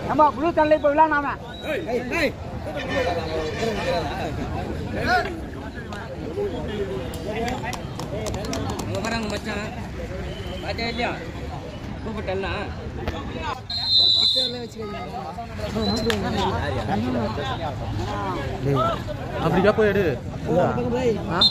ஏம்பா புழு தள்ளி இப்போ விழானாம அங்கே வராங்க மச்சான் பார்த்தா இல்லையா கூப்பிட்டேன்னா அப்படிக்கா போய் எடு ஆ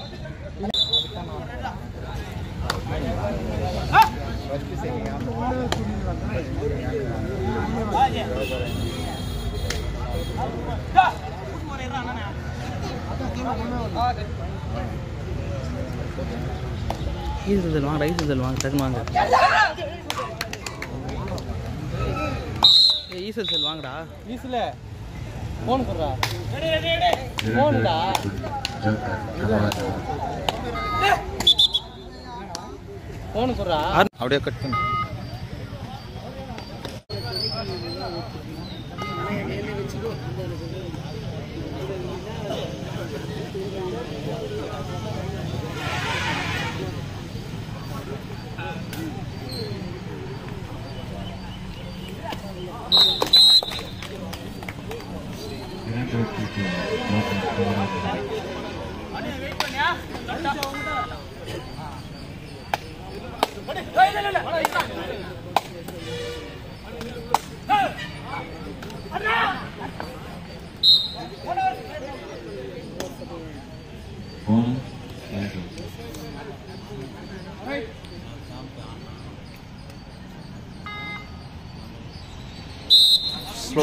ஈசல் செல் வாங்க ரைஸ் செல் வாங்க டக்குனு வாங்க ஏய், ஈசல் செல் வாங்கடா ஈசல ஃபோன் போடுறா ஃபோனுடா ஃபோனு போடுறா அப்படியே கட் பண்ணு ஸ்லோ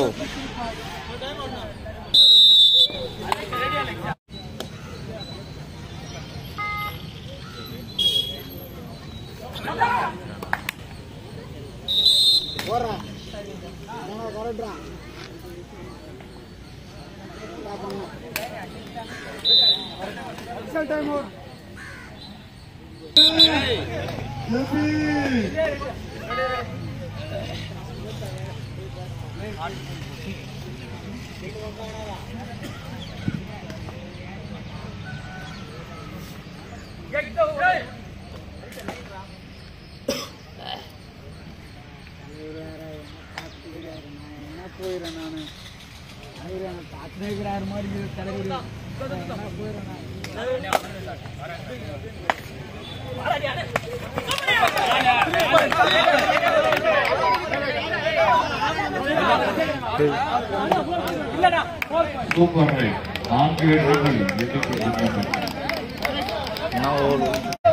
என்ன போயிடுறேன் நான் அவரு எனக்கு பார்த்துனே இருக்கிறாரு மாதிரி இருக்குது தலைவர் என்ன போயிடுறேன் நான் சூப்பர் ரைட் நான்கு வெற்றிகள் எட்டுக்கு நான் ஒரு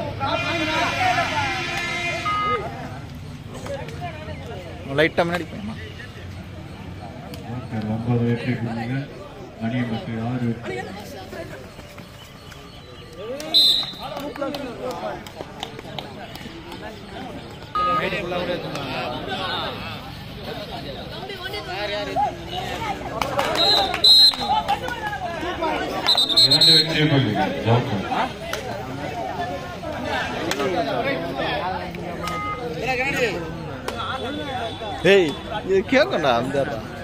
லைட்டாக முன்னாடி போயமா ஒன்பது வெற்றி புள்ளிகள் மணியம்பட்டு ஆறு வெற்றி இரண்டு வெற்றி புள்ளிகள் ஜோக்கர் ஏய் இது கேட்கண்டா அந்த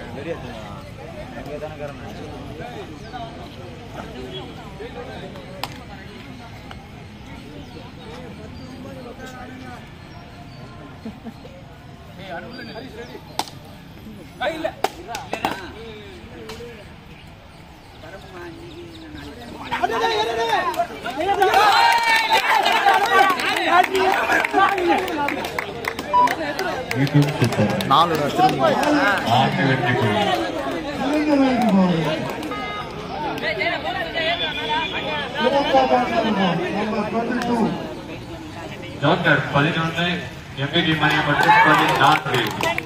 மீண்டும் சூப்பர் ரைட் நாலு திரும்ப நான்கு வெற்றி புள்ளிகள் ஜோக்கர் பதினொன்று எம்பிடி மணியம்பட்டு பதினான்கு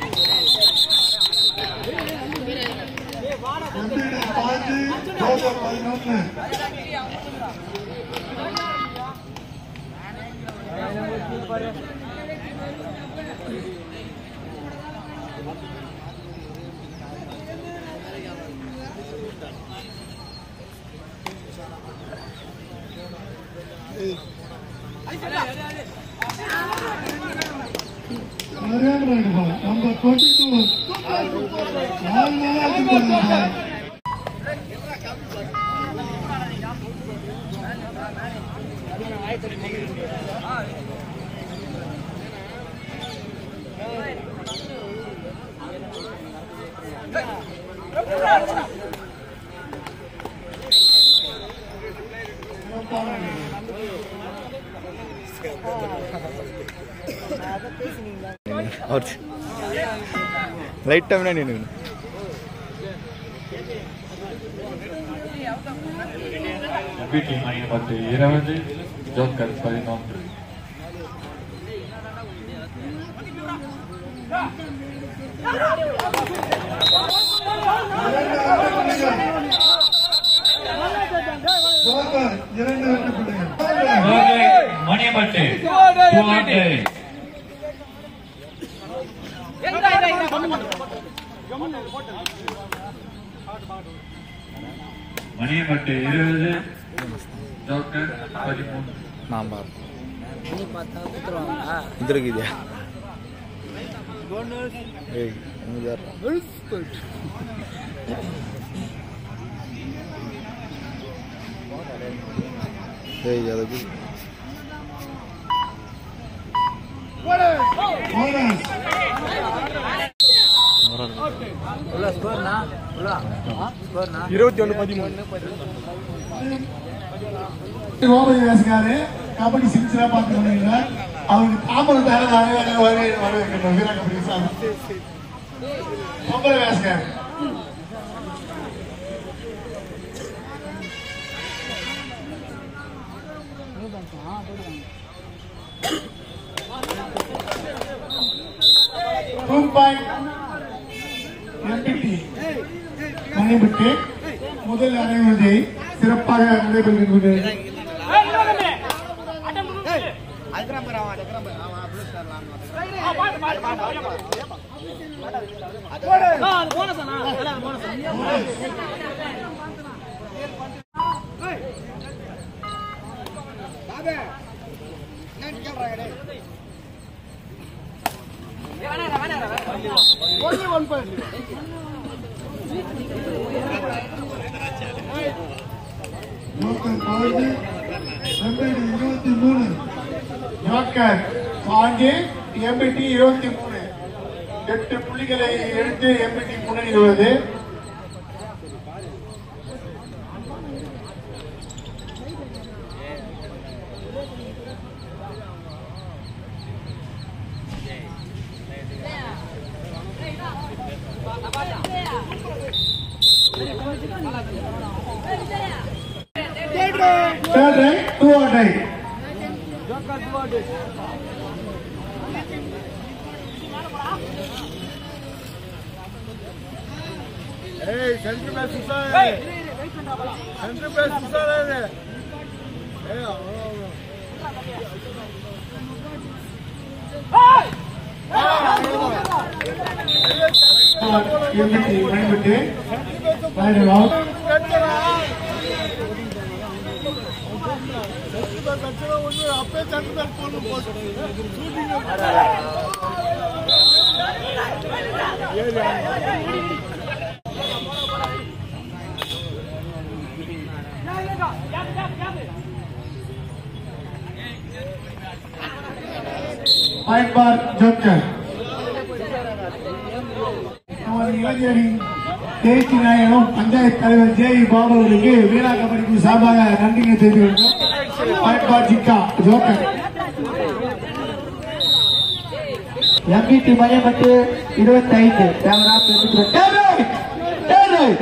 Number 22. அவர் லைட்டாக முன்னாடி நின்று எம்பிடி மையம் பத்து இருபது ஜோக்கர் பதினொன்று ஜோக்கர் இரண்டு வெற்றி புள்ளிகள் மணியம்பட்டு துவாண்டை மணியம்பட்டு இருபது ஜோக்கர் பதிமூன்று நான் பார்ப்பேன் இதில் இதா ஏய் இங்க ஏய் அதுக்கு போனஸ் இருபத்தி ஒன்று பதிமூணு கோபதி வேசுகாரு கபடி சின்சியரா பார்த்து பண்ணீங்க அவருக்கு தாமரம் தர வரவேற்கணும் வீர கபடி சார் பொங்கல் வேசுகார் டூ பாயிண்ட் எம்பிடி மணிபட்டு முதல் அரைவதை சிறப்பாக நடைபெறுகின்றது ஜோக்கர் பாயிண்ட் எம்பிடி இருபத்தி மூணு ஜோக்கர் பாயிண்ட் எம்பிடி இருபத்தி மூணு எட்டு புள்ளிகளை எடுத்து எம்பிடி முன்னேறுவது third right two or right ஏய் சென்ட்ரு பேஸ் சுசாரே சென்ட்ரு பேஸ் சுசாரே ஏய் அவ்வளோ எம்பிடி மணிபட்டு ரைட் அவுட் அப்பே சென்ட்ரு பேஸ் போட்டு போட்டு ஷூட்டிங் பாயிண்ட் பார் ஜோக்கர் நமது இளைஞரின் தேர்ச்சி நாயகம் பஞ்சாயத்து தலைவர் ஜே பாபு அவர்களுக்கு வீரா கபடிக்கு சார்பாக நன்றியை தெரிவித்துள்ளோம் பாயிண்ட் பார் ஜிக்கா ஜோக்கர் எம்பிடி மையப்பட்டு இருபத்தைந்து கேமரா டேய் டேய்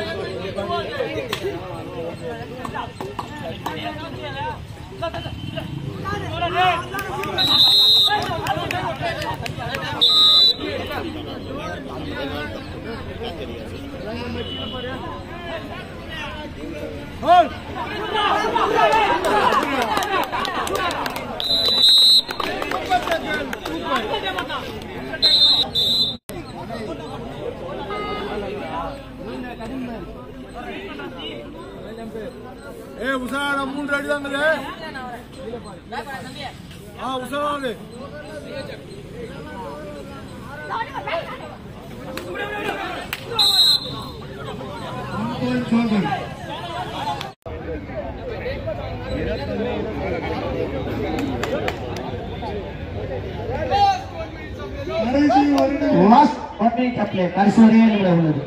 ஏ உஷாரா மூன்று அடி தாங்க ஆ உஷாராது ஜோக்கர் கடைசி ஒரு லாஸ்ட் பண்ணி பிளே கடைசி ஒரே நிமிடம் உள்ளது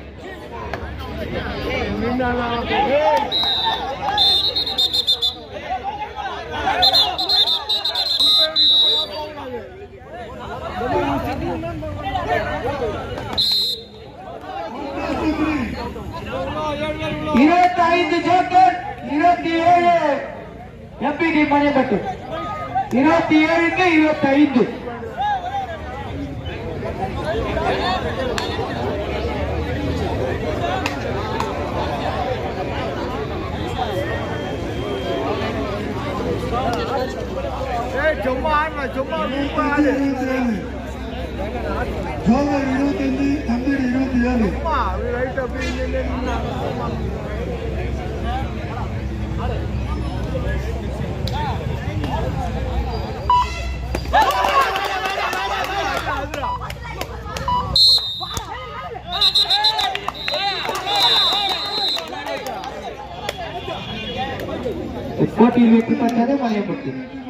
இருபத்தி ஐந்து ஜோக்கர் இருபத்தி ஏழு எம்பிடி மணிப்பட்டு இருபத்தி ஏழுக்கு இருபத்தி ஐந்து ஜோகர் இருபத்தஞ்சு தம்பீடு இருபத்தி ஏழு போட்டியில் வெற்றி பெற்றது மணியப்பட்டு